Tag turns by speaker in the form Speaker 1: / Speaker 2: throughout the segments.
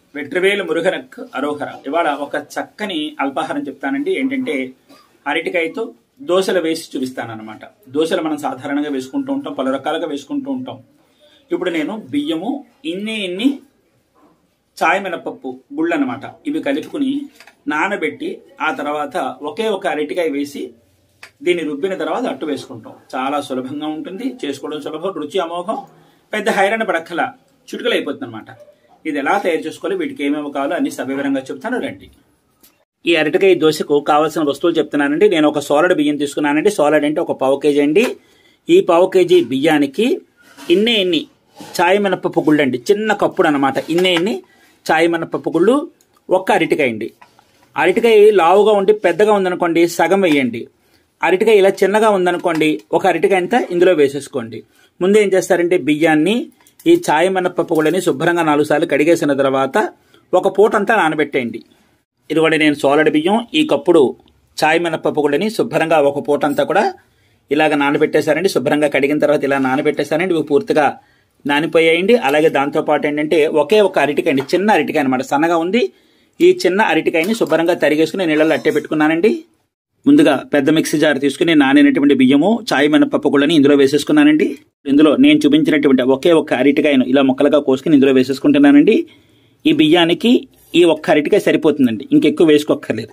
Speaker 1: వెట్రివేలు మురుగనక్ అరోహర ఇవాళ ఒక చక్కని అల్పాహారం చెప్తానండి ఏంటంటే అరటికాయతో దోశలు వేసి చూపిస్తానన్నమాట దోశలు మనం సాధారణంగా వేసుకుంటూ ఉంటాం పలు రకాలుగా వేసుకుంటూ ఉంటాం ఇప్పుడు నేను బియ్యము ఇన్ని ఇన్ని చాయ్ మినపప్పు గుళ్ళు అనమాట ఇవి కలుపుకుని నానబెట్టి ఆ తర్వాత ఒకే ఒక అరటికాయ వేసి దీన్ని రుబ్బిన తర్వాత అట్టు వేసుకుంటాం చాలా సులభంగా ఉంటుంది చేసుకోవడం సులభం రుచి అమోఘం పెద్ద హైరాణ పడక్కల చుటుకలు అయిపోతుంది అనమాట ఇది ఎలా తయారు చేసుకోవాలి వీటికి ఏమేమి కావాలో అన్ని సవివరంగా చెప్తాను రండి ఈ అరటికాయ దోశకు కావాల్సిన వస్తువులు చెప్తున్నానండి నేను ఒక సోలడ్ బియ్యం తీసుకున్నానండి సోలడ్ అంటే ఒక పావు కేజీ అండి ఈ పావు కేజీ బియ్యానికి ఇన్నే ఇన్ని చాయ్ మినపప్పు గుళ్ళు అండి చిన్న కప్పుడు అనమాట ఇన్నే ఇన్ని చాయ్ మినపప్పు గుళ్ళు ఒక్క అరటికాయ అండి అరటికాయ లావుగా ఉండి పెద్దగా ఉందనుకోండి సగం వేయండి అరటికాయ ఇలా చిన్నగా ఉందనుకోండి ఒక అరటికాయ అంతా ఇందులో వేసేసుకోండి ముందు ఏం చేస్తారంటే బియ్యాన్ని ఈ చాయ్ మినపప్పు గుళ్ళని శుభ్రంగా నాలుగు సార్లు కడిగేసిన తర్వాత ఒక పూట అంతా నానబెట్టేయండి ఇదిగోండి నేను సోలడి బియ్యం ఈ కప్పుడు చాయ్ మినపప్పు గుళ్ళని శుభ్రంగా ఒక పూట అంతా కూడా ఇలాగ నానబెట్టేశారండి శుభ్రంగా కడిగిన తర్వాత ఇలా నానబెట్టేశారండి ఇవి పూర్తిగా నానిపోయాయండి అలాగే దాంతో పాటు ఏంటంటే ఒకే ఒక అరటికాయ అండి చిన్న అరటికాయ అనమాట సన్నగా ఉంది ఈ చిన్న అరటికాయని శుభ్రంగా తరిగేసుకుని నీళ్ళలో అట్టే పెట్టుకున్నానండి ముందుగా పెద్ద మిక్సీ జార్ తీసుకుని నానినటువంటి బియ్యము చాయ్ మినపప్పు గుళ్ళని ఇందులో వేసేసుకున్నానండి ఇందులో నేను చూపించినటువంటి ఒకే ఒక్క అరటికాయను ఇలా ముక్కలుగా కోసుకుని ఇందులో వేసేసుకుంటున్నానండి ఈ బియ్యానికి ఈ ఒక్క అరటికాయ సరిపోతుందండి ఇంకెక్కువ వేసుకోక్కర్లేదు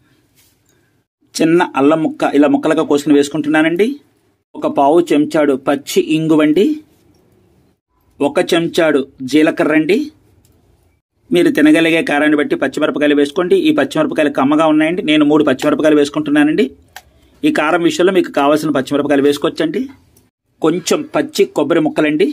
Speaker 1: చిన్న అల్లం ముక్క ఇలా ముక్కలుగా కోసుకుని వేసుకుంటున్నానండి ఒక పావు చెంచాడు పచ్చి ఇంగువండి ఒక చెంచాడు జీలకర్ర అండి మీరు తినగలిగే కారాన్ని బట్టి పచ్చిమిరపకాయలు వేసుకోండి ఈ పచ్చిమిరపకాయలు కమ్మగా ఉన్నాయండి నేను మూడు పచ్చిమిరపకాయలు వేసుకుంటున్నానండి ఈ కారం విషయంలో మీకు కావాల్సిన పచ్చిమిరపకాయలు వేసుకోవచ్చండి కొంచెం పచ్చి కొబ్బరి ముక్కలండి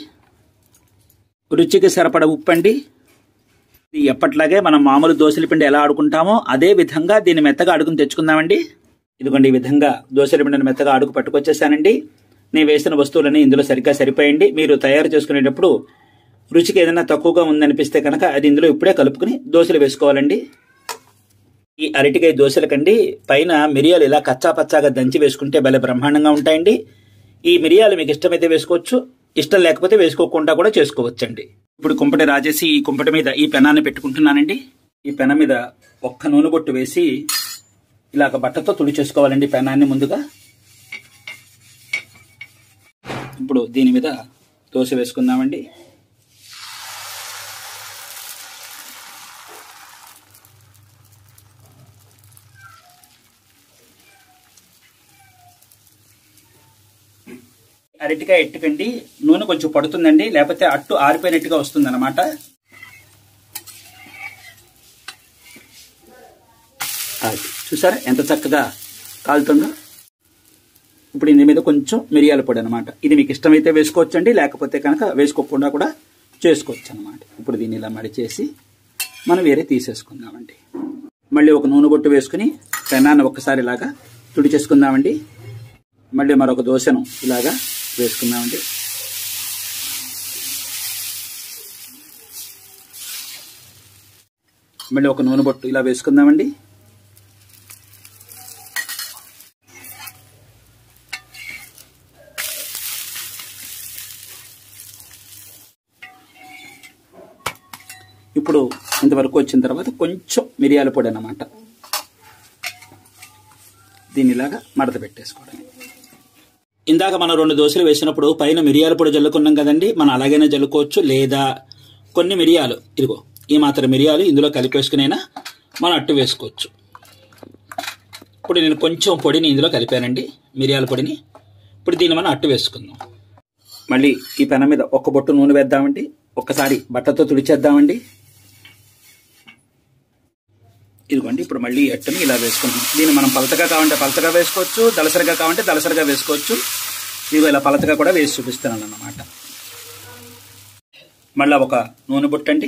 Speaker 1: రుచికి సరిపడ ఉప్పు అండి ఇది ఎప్పట్లాగే మనం మామూలు దోశల పిండి ఎలా ఆడుకుంటామో అదే విధంగా దీన్ని మెత్తగా అడుగుని తెచ్చుకుందామండి ఇదిగోండి ఈ విధంగా దోశల పిండిని మెత్తగా అడుగు పట్టుకొచ్చేసానండి నేను వేసిన వస్తువులని ఇందులో సరిగ్గా సరిపోయండి మీరు తయారు చేసుకునేటప్పుడు రుచికి ఏదైనా తక్కువగా ఉందనిపిస్తే కనుక అది ఇందులో ఇప్పుడే కలుపుకుని దోశలు వేసుకోవాలండి ఈ అరటికాయ దోశలకండి పైన మిరియాలు ఇలా కచ్చా పచ్చాగా దంచి వేసుకుంటే భలే బ్రహ్మాండంగా ఉంటాయండి ఈ మిరియాలు మీకు ఇష్టమైతే వేసుకోవచ్చు ఇష్టం లేకపోతే వేసుకోకుండా కూడా చేసుకోవచ్చండి ఇప్పుడు కుంపటి రాజేసి ఈ కుంపటి మీద ఈ పెనాన్ని పెట్టుకుంటున్నానండి ఈ పెన మీద ఒక్క నూనె బొట్టు వేసి ఇలాగ బట్టతో తుడిచేసుకోవాలండి పెనాన్ని ముందుగా ఇప్పుడు దీని మీద దోశ వేసుకుందామండి అరటికాయ ఎట్టుకండి నూనె కొంచెం పడుతుందండి లేకపోతే అట్టు ఆరిపోయినట్టుగా వస్తుంది అనమాట చూసారా ఎంత చక్కగా కాలుతుందో ఇప్పుడు ఇందు మీద కొంచెం మిరియాల పొడి అనమాట ఇది మీకు ఇష్టమైతే వేసుకోవచ్చండి లేకపోతే కనుక వేసుకోకుండా కూడా చేసుకోవచ్చు అనమాట ఇప్పుడు దీన్ని ఇలా మడిచేసి మనం వేరే తీసేసుకుందామండి మళ్ళీ ఒక నూనె బొట్టు వేసుకుని పెనాన్ని ఒక్కసారి ఇలాగా తుడిచేసుకుందామండి మళ్ళీ మరొక దోశను ఇలాగా వేసుకుందామండి మళ్ళీ ఒక నూనె బొట్టు ఇలా వేసుకుందామండి ఇప్పుడు ఇంతవరకు వచ్చిన తర్వాత కొంచెం మిరియాల పొడి అన్నమాట దీనిలాగా మడత పెట్టేసుకోవడం ఇందాక మనం రెండు దోశలు వేసినప్పుడు పైన మిరియాల పొడి జల్లుకున్నాం కదండి మనం అలాగైనా జల్లుకోవచ్చు లేదా కొన్ని మిరియాలు ఇదిగో ఈ మాత్రం మిరియాలు ఇందులో కలిపేసుకునైనా మనం అట్టు వేసుకోవచ్చు ఇప్పుడు నేను కొంచెం పొడిని ఇందులో కలిపానండి మిరియాల పొడిని ఇప్పుడు దీన్ని మనం అట్టు వేసుకుందాం మళ్ళీ ఈ పెన మీద ఒక్క బొట్టు నూనె వేద్దామండి ఒక్కసారి బట్టతో తుడిచేద్దామండి ఇదిగోండి ఇప్పుడు మళ్ళీ అట్టని ఇలా వేసుకుంటాం దీన్ని మనం పలతగా కావాలంటే పలతగా వేసుకోవచ్చు దలసరిగా కావాలంటే దలసరిగా వేసుకోవచ్చు ఇదిగో ఇలా పలతగా కూడా వేసి చూపిస్తున్నాను అన్నమాట మళ్ళీ ఒక నూనె బుట్టండి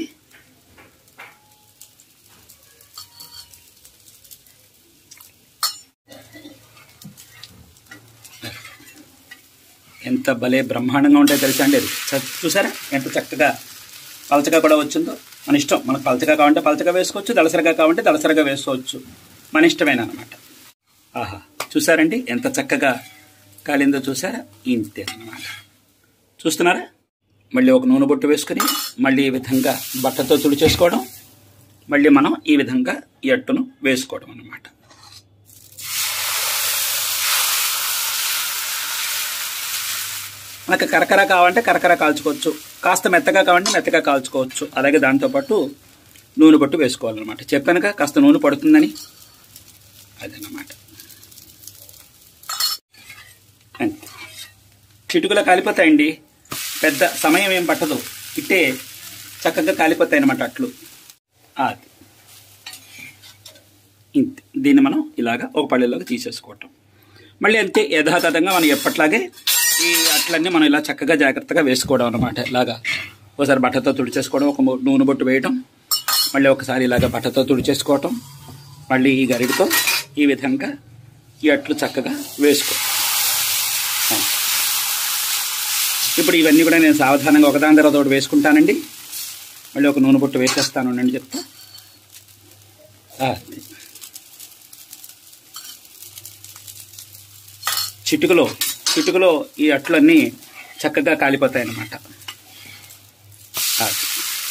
Speaker 1: ఎంత భలే బ్రహ్మాండంగా ఉంటాయో తెలుసా అండి అది చ- చూసారా ఎంత చక్కగా పలచగా కూడా వచ్చిందో మన ఇష్టం మనకు పలచగా కావాలంటే పలచగా వేసుకోవచ్చు దళసరిగా కావాలంటే దళసరిగా వేసుకోవచ్చు మన ఇష్టమైన అనమాట ఆహా చూసారండి ఎంత చక్కగా కాలిందో చూసారా ఇంతే అన్నమాట చూస్తున్నారా మళ్ళీ ఒక నూనె బొట్టు వేసుకుని మళ్ళీ ఈ విధంగా బట్టతో తుడిచేసుకోవడం మళ్ళీ మనం ఈ విధంగా ఈ అట్టును వేసుకోవడం అన్నమాట మనకు కరకర కావాలంటే కరకర కాల్చుకోవచ్చు కాస్త మెత్తగా కావాలంటే మెత్తగా కాల్చుకోవచ్చు అలాగే దాంతోపాటు నూనె పట్టు వేసుకోవాలన్నమాట చెప్పానుగా కాస్త నూనె పడుతుందని అదన్నమాట అంతే చిటుకులా కాలిపోతాయండి పెద్ద సమయం ఏం పట్టదు ఇట్టే చక్కగా కాలిపోతాయి అన్నమాట అట్లు అది ఇంతే దీన్ని మనం ఇలాగా ఒక పళ్ళెలోకి తీసేసుకోవటం మళ్ళీ అంతే యథాతథంగా మనం ఎప్పట్లాగే ఈ అట్లన్నీ మనం ఇలా చక్కగా జాగ్రత్తగా వేసుకోవడం అనమాట ఇలాగా ఒకసారి బట్టతో తుడిచేసుకోవడం ఒక మూ- నూనె బొట్టు వేయటం మళ్ళీ ఒకసారి ఇలాగ బట్టతో తుడిచేసుకోవటం మళ్ళీ ఈ గరిటతో ఈ విధంగా ఈ అట్లు చక్కగా వేసుకో ఆ. ఇప్పుడు ఇవన్నీ కూడా నేను సావధానంగా ఒకదాని తర్వాత ఒకటి వేసుకుంటానండి మళ్ళీ ఒక నూనె బొట్టు వేసేస్తాను అండి చెప్తా అది. చిటుకులో చిటుకులో ఈ అట్లన్నీ చక్కగా కాలిపోతాయి అన్నమాట అది.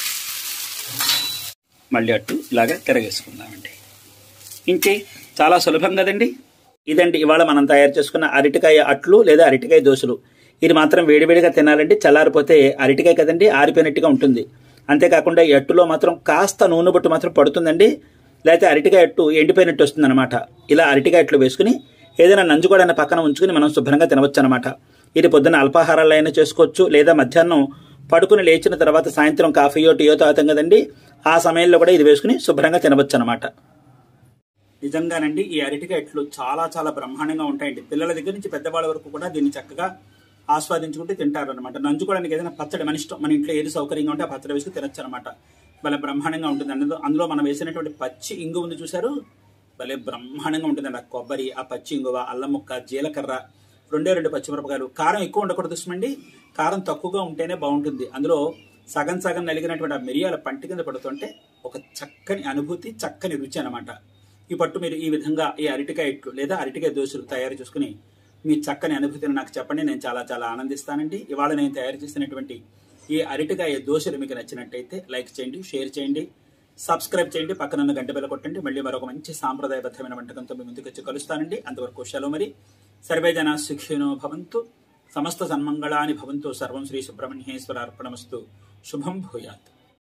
Speaker 1: మళ్ళీ అట్టు ఇలాగ తిరగేసుకుందామండి ఇంకే చాలా సులభం కదండి ఇదండి ఇవాళ మనం తయారు చేసుకున్న అరటికాయ అట్లు లేదా అరటికాయ దోశలు ఇది మాత్రం వేడివేడిగా తినాలండి చల్లారిపోతే అరటికాయ కదండి ఆరిపోయినట్టుగా ఉంటుంది అంతేకాకుండా ఈ అట్టులో మాత్రం కాస్త నూనె బొట్టు మాత్రం పడుతుందండి లేకపోతే అరటికాయ అట్టు ఎండిపోయినట్టు వస్తుంది అనమాట ఇలా అరటికాయ అట్లు వేసుకుని ఏదైనా నంజుకోవడానికి పక్కన ఉంచుకుని మనం శుభ్రంగా తినవచ్చు అనమాట ఇది పొద్దున్న అల్పాహారాలు అయినా చేసుకోవచ్చు లేదా మధ్యాహ్నం పడుకుని లేచిన తర్వాత సాయంత్రం కాఫీయో టీయో తాగుతాం కదండి ఆ సమయంలో కూడా ఇది వేసుకుని శుభ్రంగా తినవచ్చు అనమాట నిజంగానండి ఈ అరటికాయ అట్లు చాలా చాలా బ్రహ్మాండంగా ఉంటాయండి పిల్లల దగ్గర నుంచి పెద్దవాళ్ళ వరకు కూడా దీన్ని చక్కగా ఆస్వాదించుకుంటే తింటారు అనమాట నంచుకోవడానికి ఏదైనా పచ్చడి మన ఇష్టం మన ఇంట్లో ఏది సౌకర్యంగా ఉంటే ఆ పచ్చడి వేసుకుని తినచ్చు అనమాట భలే బ్రహ్మాండంగా ఉంటుంది అందులో అందులో మనం వేసినటువంటి పచ్చి ఇంగు ఉంది చూసారు భలే బ్రహ్మాండంగా ఉంటుందండి ఆ కొబ్బరి ఆ పచ్చి ఇంగువ అల్లం ముక్క జీలకర్ర రెండే రెండు పచ్చిమిరపకాయలు కారం ఎక్కువ ఉండకూడదు ఇష్టమండి కారం తక్కువగా ఉంటేనే బాగుంటుంది అందులో సగం సగం నలిగినటువంటి ఆ మిరియాల పంటి కింద పడుతుంటే ఒక చక్కని అనుభూతి చక్కని రుచి అనమాట ఈ పట్టు మీరు ఈ విధంగా ఈ అరటికాయ ఇట్లు లేదా అరటికాయ దోశలు తయారు చేసుకుని మీ చక్కని అనుభూతిని నాకు చెప్పండి నేను చాలా చాలా ఆనందిస్తానండి ఇవాళ నేను తయారు చేసినటువంటి ఈ అరటికాయ దోశలు మీకు నచ్చినట్టయితే లైక్ చేయండి షేర్ చేయండి సబ్స్క్రైబ్ చేయండి పక్కన ఉన్న గంట బెల్ల కొట్టండి మళ్ళీ మరొక మంచి సాంప్రదాయబద్ధమైన వంటకంతో మీ ముందుకు వచ్చి కలుస్తానండి అంతవరకు సెలవు మరి సర్వే జన సుఖినో భవంతు సమస్త సన్మంగళాని భవంతు సర్వం శ్రీ సుబ్రహ్మణ్యేశ్వర అర్పణమస్తు శుభం భూయాత్